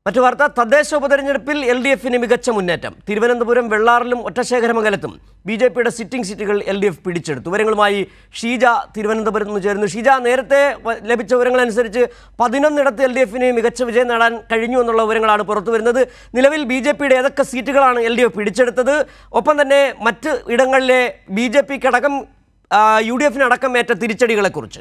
മറ്റു വാർത്ത തദ്ദേശ ഉപതെരഞ്ഞെടുപ്പിൽ എൽ ഡി എഫിന് മികച്ച മുന്നേറ്റം തിരുവനന്തപുരം വെള്ളാറിലും ഒറ്റശേഖരമംഗലത്തും ബി ജെ പിയുടെ സിറ്റിംഗ് സീറ്റുകൾ എൽ ഡി എഫ് പിടിച്ചെടുത്തു വിവരങ്ങളുമായി ഷീജ തിരുവനന്തപുരത്ത് നിന്ന് ചേരുന്നു ഷീജ നേരത്തെ വ- ലഭിച്ച വിവരങ്ങളനുസരിച്ച് പതിനൊന്നിടത്ത് എൽ ഡി എഫിന് മികച്ച വിജയം നേടാൻ കഴിഞ്ഞു എന്നുള്ള വിവരങ്ങളാണ് പുറത്തു വരുന്നത് നിലവിൽ ബി ജെ പിയുടെ ഏതൊക്കെ സീറ്റുകളാണ് എൽ ഡി എഫ് പിടിച്ചെടുത്തത് ഒപ്പം തന്നെ മറ്റ് ഇടങ്ങളിലെ ബി ജെ പിക്കടക്കം യു ഡി എഫിനടക്കം ഏറ്റ തിരിച്ചടികളെക്കുറിച്ച്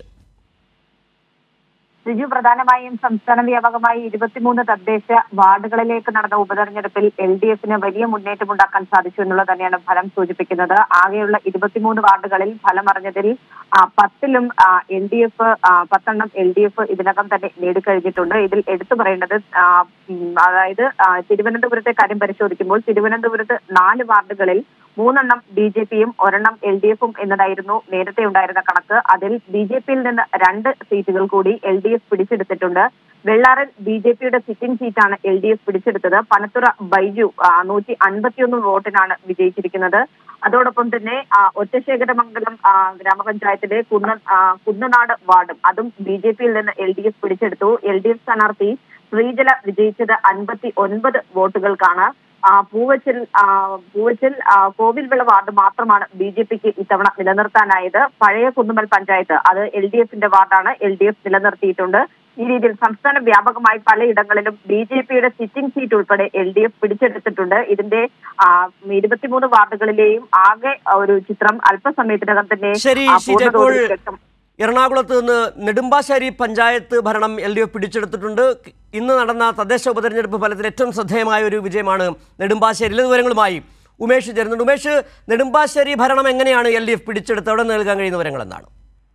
റിജു പ്രധാനമായും സംസ്ഥാന വ്യാപകമായി ഇരുപത്തിമൂന്ന് തദ്ദേശ വാർഡുകളിലേക്ക് നടന്ന ഉപതെരഞ്ഞെടുപ്പിൽ എൽ ഡി എഫിന് വലിയ മുന്നേറ്റമുണ്ടാക്കാൻ സാധിച്ചു എന്നുള്ളത് തന്നെയാണ് ഫലം സൂചിപ്പിക്കുന്നത് ആകെയുള്ള ഇരുപത്തിമൂന്ന് വാർഡുകളിൽ ഫലം അറിഞ്ഞതിൽ ആ, പത്തിലും എൽ ഡി എഫ് പത്തെണ്ണം എൽ ഡി എഫ് ഇതിനകം തന്നെ നേടിക്കഴിഞ്ഞിട്ടുണ്ട് ഇതിൽ എടുത്തു പറയേണ്ടത് ആ, ഉം, അതായത് ആ, തിരുവനന്തപുരത്തെ കാര്യം പരിശോധിക്കുമ്പോൾ തിരുവനന്തപുരത്ത് നാല് വാർഡുകളിൽ മൂന്നെണ്ണം ബി ജെ പിയും ഒരെണ്ണം എൽ ഡി എഫും എന്നതായിരുന്നു നേരത്തെ ഉണ്ടായിരുന്ന കണക്ക് അതിൽ ബി ജെ പിയിൽ നിന്ന് രണ്ട് സീറ്റുകൾ കൂടി എൽ ഡി എഫ് പിടിച്ചെടുത്തിട്ടുണ്ട് വെള്ളാറിൽ ബി ജെ പിയുടെ സിറ്റിംഗ് സീറ്റാണ് എൽ ഡി എഫ് പിടിച്ചെടുത്തത് പനത്തുറ ബൈജു നൂറ്റി അൻപത്തിയൊന്ന് വോട്ടിനാണ് വിജയിച്ചിരിക്കുന്നത് അതോടൊപ്പം തന്നെ ആ, ഒറ്റശേഖരമംഗലം ആ, ഗ്രാമപഞ്ചായത്തിലെ കുന്ന ആ, കുന്നനാട് വാർഡും അതും ബി ജെ പിയിൽ നിന്ന് എൽ ഡി എഫ് പിടിച്ചെടുത്തു എൽ ഡി എഫ് സ്ഥാനാർത്ഥി ശ്രീജല വിജയിച്ചത് അൻപത്തി ഒൻപത് വോട്ടുകൾക്കാണ് ആ, പൂവച്ചൽ ആ, പൂവച്ചൽ ആ, കോവിൽവിള വാർഡ് മാത്രമാണ് ബി ജെ പിക്ക് ഇത്തവണ നിലനിർത്താനായത് പഴയ കുന്നുമൽ പഞ്ചായത്ത് അത് എൽ ഡി എഫിന്റെ വാർഡാണ് എൽ ഡി എഫ് നിലനിർത്തിയിട്ടുണ്ട് ഈ രീതിയിൽ സംസ്ഥാന വ്യാപകമായി പലയിടങ്ങളിലും ബി ജെ പിയുടെ സിറ്റിംഗ് സീറ്റ് ഉൾപ്പെടെ എൽ ഡി എഫ് പിടിച്ചെടുത്തിട്ടുണ്ട് ഇതിന്റെ ആ, ഇരുപത്തിമൂന്ന് വാർഡുകളിലെയും ആകെ ഒരു ചിത്രം അല്പസമയത്തിനകം തന്നെ ശരി ആ, ഷീജ ഇപ്പോൾ പൂർണ്ണതോതിൽ വ്യക്തം എറണാകുളത്ത് നിന്ന് നെടുമ്പാശ്ശേരി പഞ്ചായത്ത് ഭരണം എൽ ഡി എഫ് പിടിച്ചെടുത്തിട്ടുണ്ട് ഇന്ന് നടന്ന തദ്ദേശ ഉപതെരഞ്ഞെടുപ്പ് ഫലത്തിൽ ഏറ്റവും ശ്രദ്ധേയമായ ഒരു വിജയമാണ് നെടുമ്പാശ്ശേരിയിലെ വിവരങ്ങളുമായി ഉമേഷ് ചേരുന്നുണ്ട് ഉമേഷ് നെടുമ്പാശ്ശേരി ഭരണം എങ്ങനെയാണ് എൽ ഡി എഫ് പിടിച്ചെടുത്ത് അവിടെ നൽകാൻ കഴിയുന്ന വിവരങ്ങൾ എന്താണ്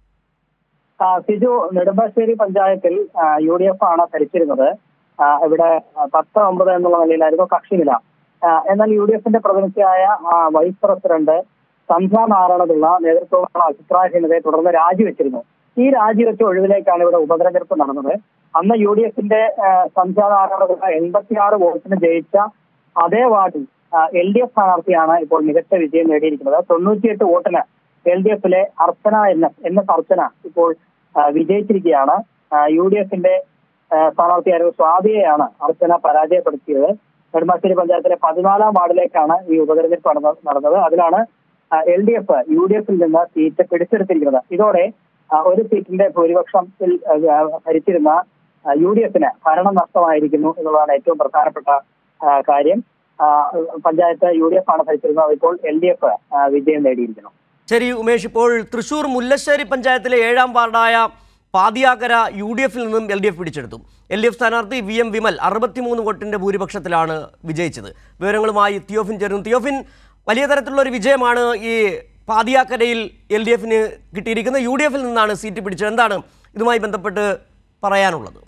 ആ, സിജു നെടുമ്പാശ്ശേരി പഞ്ചായത്തിൽ യു ഡി എഫ് ആണ് ഭരിച്ചിരുന്നത് ആ, ഇവിടെ ആ, പത്ത് ഒമ്പത് എന്നുള്ള നിലയിലായിരുന്നു കക്ഷിനില ആ, എന്നാൽ യു ഡി എഫിന്റെ പ്രതിനിധിയായ ആ, വൈസ് പ്രസിഡന്റ് സന്ധ്യ നാരായണപിള്ള നേതൃത്വമുള്ള അഭിപ്രായഹീനതയെ തുടർന്ന് രാജിവെച്ചിരുന്നു ഈ രാജിവെച്ച ഒഴിവിലേക്കാണ് ഇവിടെ ഉപതെരഞ്ഞെടുപ്പ് നടന്നത് അന്ന് യു ഡി എഫിന്റെ സന്ധ്യ നാരായണപിള്ള എൺപത്തിയാറ് വോട്ടിന് ജയിച്ച അതേ വാർഡിൽ എൽ ഡി എഫ് സ്ഥാനാർത്ഥിയാണ് ഇപ്പോൾ മികച്ച വിജയം നേടിയിരിക്കുന്നത് തൊണ്ണൂറ്റിയെട്ട് വോട്ടിന് എൽ ഡി എഫിലെ Archana N S N S Archana ഇപ്പോൾ ആ, വിജയിച്ചിരിക്കുകയാണ് യു ഡി എഫിന്റെ സ്ഥാനാർത്ഥിയായിരുന്നു സ്വാതിയെയാണ് അർച്ചന പരാജയപ്പെടുത്തിയത് നെടുമ്പാശ്ശേരി പഞ്ചായത്തിലെ പതിനാലാം വാർഡിലേക്കാണ് ഈ ഉപതെരഞ്ഞെടുപ്പ് നടന്ന- നടന്നത് അതിലാണ് L D F U D എഫിൽ നിന്ന് സീറ്റ് പിടിച്ചെടുത്തിരിക്കുന്നത് ഇതോടെ ആ, ഒരു സീറ്റിന്റെ ഭൂരിപക്ഷത്തിൽ ആ, ഭരിച്ചിരുന്ന യു ഡി എഫിന് ഭരണം നഷ്ടമായിരിക്കുന്നു എന്നുള്ളതാണ് ഏറ്റവും പ്രധാനപ്പെട്ട ആ, കാര്യം ആ, പഞ്ചായത്ത് യു ഡി എഫ് ആണ് ഭരിച്ചിരുന്നത് ഇപ്പോൾ എൽ ഡി എഫ് വിജയം നേടിയിരിക്കുന്നു ശരി ഉമേഷ് ഇപ്പോൾ തൃശൂർ മുല്ലശ്ശേരി പഞ്ചായത്തിലെ ഏഴാം വാർഡായ പാതിയാക്കര യു ഡി എഫിൽ നിന്നും എൽ ഡി എഫ് പിടിച്ചെടുത്തു എൽ ഡി എഫ് സ്ഥാനാർത്ഥി വി എം വിമൽ അറുപത്തിമൂന്ന് വോട്ടിന്റെ ഭൂരിപക്ഷത്തിലാണ് വിജയിച്ചത് വിവരങ്ങളുമായി തിയോഫിൻ ചേരുന്നു തിയോഫിൻ വലിയ തരത്തിലുള്ള ഒരു വിജയമാണ് ഈ പാതിയാക്കരയിൽ എൽ ഡി എഫിന് കിട്ടിയിരിക്കുന്നത് യു ഡി എഫിൽ നിന്നാണ് സീറ്റ് പിടിച്ചത് എന്താണ് ഇതുമായി ബന്ധപ്പെട്ട് പറയാനുള്ളത്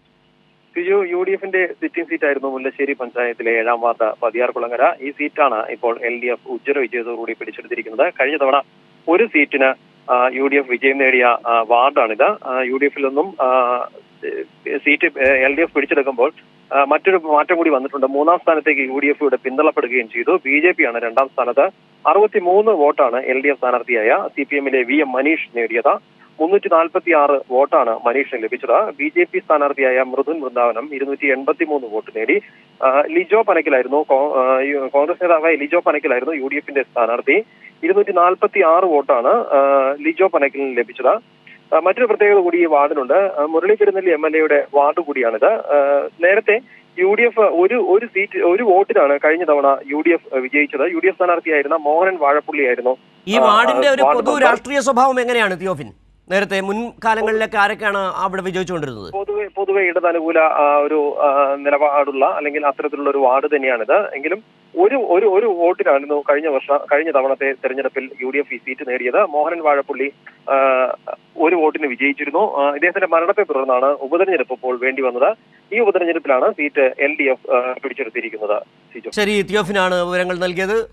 സിജു യു ഡി എഫിന്റെ സിറ്റിംഗ് സീറ്റായിരുന്നു മുല്ലശ്ശേരി പഞ്ചായത്തിലെ ഏഴാം വാർഡ് പതിയാർ കുളങ്ങര ഈ സീറ്റാണ് ഇപ്പോൾ എൽ ഡി എഫ് ഉജ്ജ്വല വിജയത്തോടുകൂടി പിടിച്ചെടുത്തിരിക്കുന്നത് കഴിഞ്ഞ തവണ ഒരു സീറ്റിന് യു ഡി എഫ് വിജയം നേടിയ ആ, വാർഡാണിത് ആ, യു ഡി എഫിൽ നിന്നും ആ, സീറ്റ് എൽ ഡി എഫ് പിടിച്ചെടുക്കുമ്പോൾ ആ, മറ്റൊരു മാറ്റം കൂടി വന്നിട്ടുണ്ട് മൂന്നാം സ്ഥാനത്തേക്ക് യു ഡി എഫ് ഇവിടെ പിന്തള്ളപ്പെടുകയും ചെയ്തു ബി ജെ പി ആണ് രണ്ടാം സ്ഥാനത്ത് അറുപത്തിമൂന്ന് വോട്ടാണ് എൽ ഡി എഫ് സ്ഥാനാർത്ഥിയായ സി പി എമ്മിലെ വി എം മനീഷ് നേടിയത് മുന്നൂറ്റി നാൽപ്പത്തി ആറ് വോട്ടാണ് മനീഷിന് ലഭിച്ചത് ബി ജെ പി സ്ഥാനാർത്ഥിയായ മൃദുൻ വൃന്ദാവനം ഇരുന്നൂറ്റി എൺപത്തി മൂന്ന് വോട്ട് നേടി ആ, ലിജോ പനക്കിലായിരുന്നു കോ- ആ, യു- കോൺഗ്രസ് നേതാവായ ലിജോ പനക്കിലായിരുന്നു യു ഡി എഫിന്റെ സ്ഥാനാർത്ഥി ഇരുന്നൂറ്റി നാൽപ്പത്തി ആറ് വോട്ടാണ് ആ, ലിജോ പനക്കിലിന് ലഭിച്ചത് ആ, മറ്റൊരു പ്രത്യേകത കൂടി ഈ വാർഡിനുണ്ട് ആ, മുരളി പെരുന്നെല്ലി എം എൽ എയുടെ വാർഡ് കൂടിയാണിത് ആ, നേരത്തെ യു ഡി എഫ് ഒരു ഒരു സീറ്റ് ഒരു വോട്ടിനാണ് കഴിഞ്ഞ തവണ യു ഡി എഫ് വിജയിച്ചത് യു ഡി എഫ് സ്ഥാനാർത്ഥിയായിരുന്ന മോഹനൻ വാഴപ്പുള്ളിയായിരുന്നു ഈ ആ, വാർഡിന്റെ ഒരു വാർഡ് പൊതു മെമ്പർ. രാഷ്ട്രീയ സ്വഭാവം എങ്ങനെയാണ് തിയോഫിൻ നേരത്തെ മുൻകാലങ്ങളിലൊക്കെ ആരൊക്കെയാണ് അവിടെ വിജയിച്ചുകൊണ്ടിരുന്നത് പൊതുവെ പൊതുവെ ഇടതനുകൂല ആ, ഒരു ആ, നിലപാടുള്ള അല്ലെങ്കിൽ അത്തരത്തിലുള്ള ഒരു വാർഡ് തന്നെയാണിത് എങ്കിലും ഒരു ഒരു ഒരു വോട്ടിനായിരുന്നു കഴിഞ്ഞ വർഷം കഴിഞ്ഞ തവണത്തെ തെരഞ്ഞെടുപ്പിൽ യു ഡി എഫ് ഈ സീറ്റ് നേടിയത് മോഹനൻ വാഴപ്പള്ളി ആ, ഒരു വോട്ടിന് വിജയിച്ചിരുന്നു ആ, ഇദ്ദേഹത്തിന്റെ മരണത്തെ തുടർന്നാണ് ഉപതെരഞ്ഞെടുപ്പ് ഇപ്പോൾ വേണ്ടി വന്നത് ഈ ഉപതെരഞ്ഞെടുപ്പിലാണ് സീറ്റ് എൽ ഡി എഫ് പിടിച്ചെടുത്തിരിക്കുന്നത് സിജോ ശരി തിയോഫിനാണ് വിവരങ്ങൾ നൽകിയത്